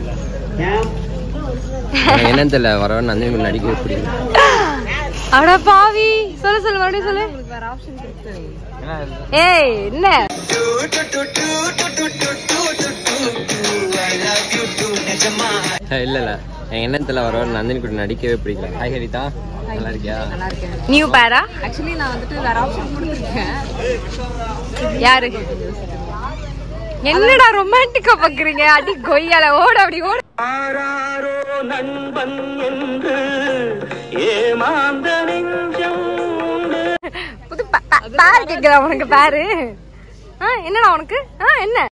எனக்கு என்னன்னு தெரியல வர வர நந்தினி கூட நடிக்க பிடிக்கல அட பாவி சொல்லு சொல்லு மறுபடியும் சொல்லு ஏய் என்ன இல்ல இல்ல எனக்கு என்னன்னு தெரியல வர வர நந்தினி கூட நடிக்கவே பிடிக்கல ஹாய் ஹரிதா நல்லா இருக்கியா நியூ பேரா ஆக்சுவலி நான் வந்துட்டு வேற ஆப்ஷன் கொடுத்துருக்கேன் யாரு என்னடா ரொமான்டிக்கா பாக்குறீங்க அடி கொய்யால ஓட அப்படி ஓட புது பா- பா- பாரு கேக்குதா உனக்கு பாரு ஆ என்னடா உனக்கு ஆ என்ன